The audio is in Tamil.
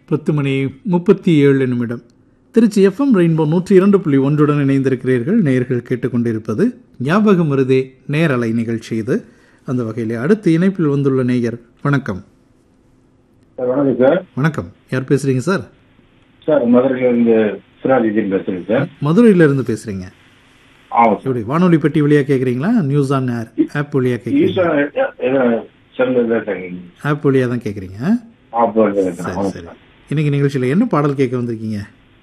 பத்து மணி முப்பத்தி ஏழு நிமிடம் திருச்சி எஃப்எம் ரெயின்போ நூற்றி இரண்டு புள்ளி ஒன்றுடன் இணைந்திருக்கிறீர்கள் நேயர்கள் கேட்டுக்கொண்டிருப்பது ஞாபகம் வருதே நேரலை நிகழ்ச்சி இது அந்த வகையில் அடுத்த இணைப்பில் வந்துள்ள நேயர் வணக்கம் சார் வணக்கம் சார் வணக்கம் யார் பேசுறீங்க சார் சார் மதுரையிலிருந்து சிராஜிதீன் பேசுறேன் சார் மதுரையில இருந்து பேசுறீங்க ஆமாம் சார் எப்படி வானொலி பெட்டி வழியா கேட்குறீங்களா நியூஸ் ஆன் ஏர் ஆப் வழியா கேட்குறீங்க ஈஸ்வரன் செல்லுங்க சார் ஆப் வழியா தான் கேட்குறீங்க ஆமாம் சரி சரி இன்னைக்கு நிகழ்ச்சியில் என்ன பாடல் கேட்க வந்திருக்கீங்க